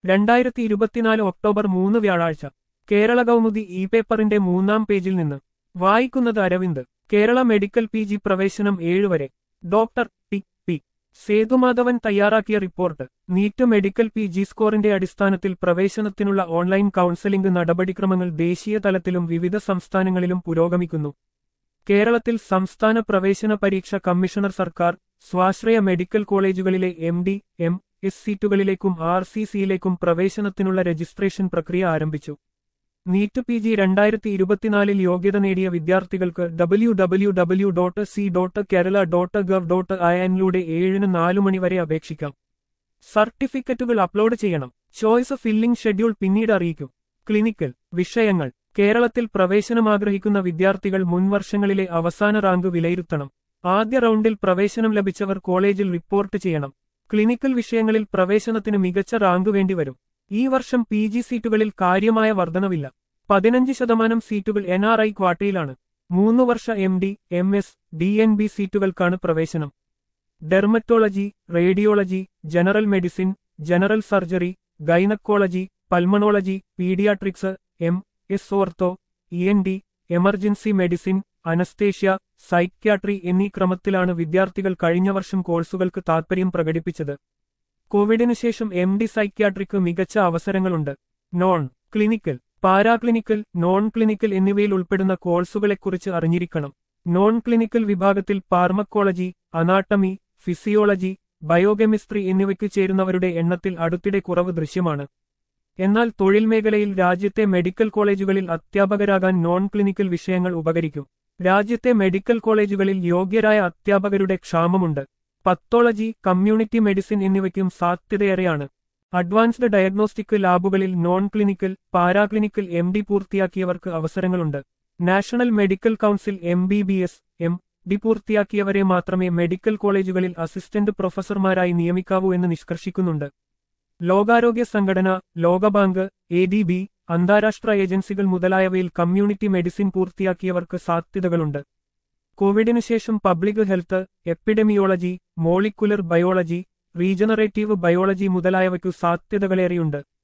രണ്ടായിരത്തി ഇരുപത്തിനാല് ഒക്ടോബർ മൂന്ന് വ്യാഴാഴ്ച കേരള കൗമുദി ഇ പേപ്പറിന്റെ മൂന്നാം പേജിൽ നിന്ന് വായിക്കുന്നത് Aravind Kerala medical P G പ്രവേശനം ഏഴ് വരെ ഡോക്ടർ ടി പി സേതുമാധവൻ തയ്യാറാക്കിയ report NEET medical P G സ്കോറിന്റെ അടിസ്ഥാനത്തിൽ പ്രവേശനത്തിനുള്ള ഓൺലൈൻ കൗൺസലിംഗ് നടപടിക്രമങ്ങൾ ദേശീയ തലത്തിലും വിവിധ സംസ്ഥാനങ്ങളിലും പുരോഗമിക്കുന്നു കേരളത്തിൽ സംസ്ഥാന പ്രവേശന പരീക്ഷ കമ്മീഷണർ സർക്കാർ സ്വാശ്രയ മെഡിക്കൽ കോളേജുകളിലെ എം ഡി എം എസ് സീറ്റുകളിലേക്കും ആർ സി സിയിലേക്കും പ്രവേശനത്തിനുള്ള രജിസ്ട്രേഷൻ പ്രക്രിയ ആരംഭിച്ചു നീറ്റ് പി ജി രണ്ടായിരത്തി ഇരുപത്തിനാലിൽ യോഗ്യത നേടിയ വിദ്യാർത്ഥികൾക്ക് W W W dot C dot Kerala dot gov dot I ഏഴിന് നാലു മണിവരെ അപേക്ഷിക്കാം സർട്ടിഫിക്കറ്റുകൾ അപ്ലോഡ് ചെയ്യണം ചോയ്സ് ഫില്ലിംഗ് ഷെഡ്യൂൾ പിന്നീട് അറിയിക്കും ക്ലിനിക്കൽ വിഷയങ്ങൾ കേരളത്തിൽ പ്രവേശനം ആഗ്രഹിക്കുന്ന വിദ്യാർത്ഥികൾ മുൻവർഷങ്ങളിലെ അവസാന റാങ്ക് വിലയിരുത്തണം ആദ്യ റൗണ്ടിൽ പ്രവേശനം ലഭിച്ചവർ കോളേജിൽ റിപ്പോർട്ട് ചെയ്യണം ക്ലിനിക്കൽ വിഷയങ്ങളിൽ പ്രവേശനത്തിന് മികച്ച റാങ്ക് വേണ്ടിവരും ഈ വർഷം പി ജി സീറ്റുകളിൽ കാര്യമായ വർധനവില്ല പതിനഞ്ച് ശതമാനം സീറ്റുകൾ എൻ ആർ ഐ ക്വാട്ടയിലാണ് മൂന്ന് വർഷ M D M S D N B സീറ്റുകൾക്കാണ് പ്രവേശനം dermatology radiology general medicine general surgery gynaecology pulmonology paediatrics M S ortho E N D emergency medicine anaesthesia psychiatry എന്നീ ക്രമത്തിലാണ് വിദ്യാർത്ഥികൾ കഴിഞ്ഞ വർഷം കോഴ്സുകൾക്ക് താൽപര്യം പ്രകടിപ്പിച്ചത് കോവിഡിനു ശേഷം എം ഡി സൈക്യാട്രിക്ക് മികച്ച അവസരങ്ങളുണ്ട് non clinical paraclinical non clinical എന്നിവയിൽ ഉൾപ്പെടുന്ന കോഴ്സുകളെക്കുറിച്ച് അറിഞ്ഞിരിക്കണം നോൺ ക്ലിനിക്കൽ വിഭാഗത്തിൽ ഫാർമക്കോളജി അനാട്ടമി ഫിസിയോളജി ബയോകെമിസ്ട്രി എന്നിവയ്ക്ക് ചേരുന്നവരുടെ എണ്ണത്തിൽ അടുത്തിടെ കുറവ് ദൃശ്യമാണ് എന്നാൽ തൊഴിൽ മേഖലയിൽ രാജ്യത്തെ മെഡിക്കൽ കോളേജുകളിൽ അധ്യാപകരാകാൻ നോൺ ക്ലിനിക്കൽ വിഷയങ്ങൾ ഉപകരിക്കും രാജ്യത്തെ മെഡിക്കൽ കോളേജുകളിൽ യോഗ്യരായ അധ്യാപകരുടെ ക്ഷാമമുണ്ട് പത്തോളജി കമ്മ്യൂണിറ്റി മെഡിസിൻ എന്നിവയ്ക്കും സാധ്യതയേറെയാണ് അഡ്വാൻസ്ഡ് ഡയഗ്നോസ്റ്റിക് ലാബുകളിൽ non clinical paraclinical M D പൂർത്തിയാക്കിയവർക്ക് അവസരങ്ങളുണ്ട് national medical council M B B S M D പൂർത്തിയാക്കിയവരെ മാത്രമേ മെഡിക്കൽ കോളേജുകളിൽ അസിസ്റ്റന്റ് പ്രൊഫസർമാരായി നിയമിക്കാവൂ എന്ന് നിഷ്കർഷിക്കുന്നുണ്ട് ലോകാരോഗ്യ സംഘടന ലോകബാങ്ക് എ ഡി ബി അന്താരാഷ്ട്ര ഏജൻസികൾ മുതലായവയിൽ കമ്മ്യൂണിറ്റി മെഡിസിൻ പൂർത്തിയാക്കിയവർക്ക് സാധ്യതകളുണ്ട് കോവിഡിനു ശേഷം public health epidemiology molecular biology regenerative biology മുതലായവയ്ക്കു സാധ്യതകളേറെയുണ്ട്